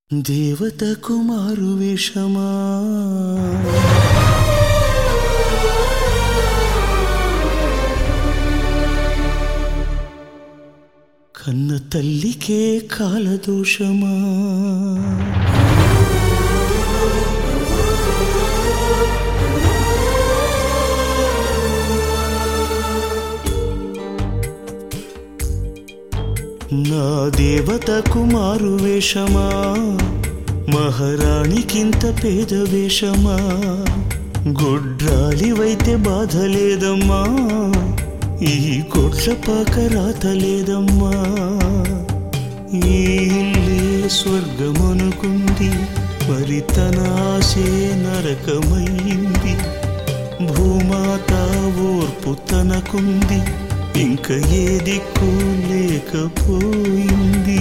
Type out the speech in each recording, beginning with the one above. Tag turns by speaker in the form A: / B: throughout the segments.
A: దేవత కుమారు వేషమా కన్న తల్లికే కాలదోషమా నా దేవత కుమారు వేషమా మహారాణికింత పేద వేషమా గొడ్రాలివైతే బాధ లేదమ్మా ఈ గొడ్లపాక రాత లేదమ్మా ఈ ఇల్లే స్వర్గమనుకుంది మరి తన ఆశే నరకమైంది భూమాత ఓర్పు తనకుంది ఇంక ఏ దిక్కు లేకపోయింది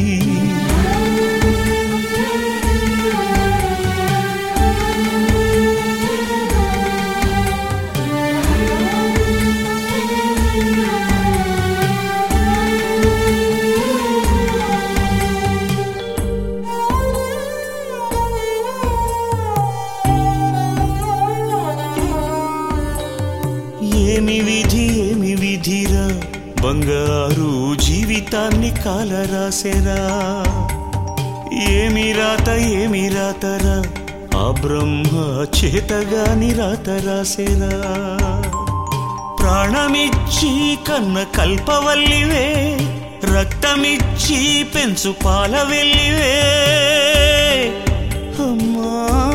A: ఏమి విధి ఏమి విధిరా బంగారు జీవితాన్ని కాలరాసెరా ఏమి రాత ఏమి రాతరా ఆ బ్రహ్మ చేతగాని రాత రాసెరా ప్రాణమిచ్చి కన్న కల్పవల్లివే రక్తమిచ్చి పెంచు పాల వెళ్ళివే అమ్మా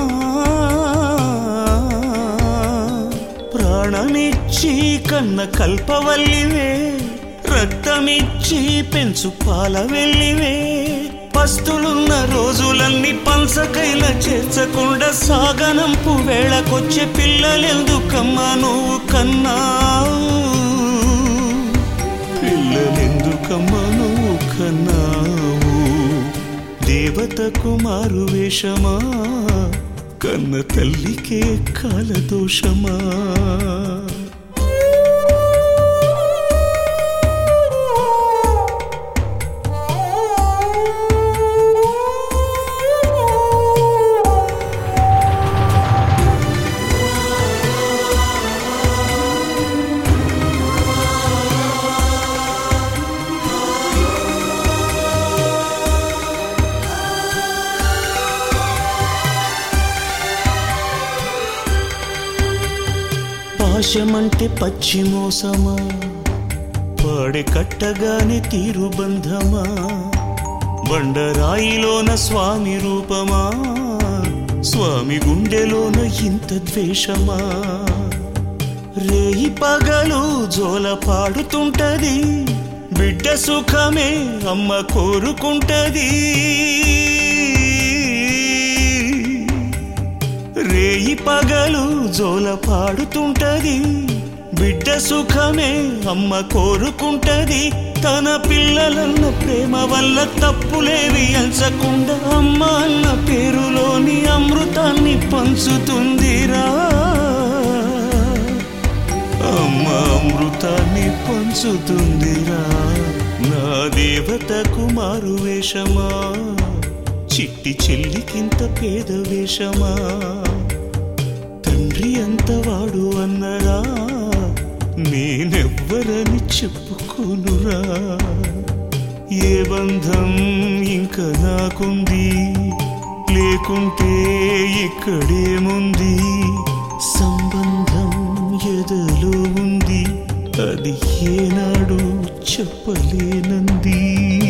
A: ప్రాణమిచ్చి కన్న కల్పవల్లివే రక్తమిచ్చి పెంచు పాల వెళ్ళివే పస్తులున్న రోజులన్నీ పంచకైల చేర్చకుండా సాగనంపు వేళకొచ్చే పిల్లలెందుకమ్మా నువ్వు కన్నా పిల్లలెందుకమ్మా నువ్వు కన్నావు దేవత కుమారు వేషమా కన్న తల్లికే కాలదోషమా పాశమంటే పచ్చి మోసమా పాడి కట్టగానే తీరు బంధమా బండరాయిలోన స్వామి రూపమా స్వామి గుండెలోన ఇంత ద్వేషమా రేయి పగలు జోల పాడుతుంటది బిడ్డ సుఖమే అమ్మ కోరుకుంటది రేయి పగలు జోల పాడుతుంటది బిడ్డ సుఖమే అమ్మ కోరుకుంటది తన పిల్లలన్న ప్రేమ వల్ల తప్పులేవి అంచకుండా అమ్మ అన్న పేరులోని అమృతాన్ని పంచుతుందిరా అమ్మ అమృతాన్ని పంచుతుందిరా నా దేవత కుమారు వేషమా చిట్టి చెల్లికింత పేద వేషమా తండ్రి అంత వాడు అన్నరా నేనెవ్వరని చెప్పుకోనురా ఏ బంధం ఇంకా నాకుంది లేకుంటే ఇక్కడేముంది సంబంధం ఎదలో ఉంది అది ఏనాడు చెప్పలేనంది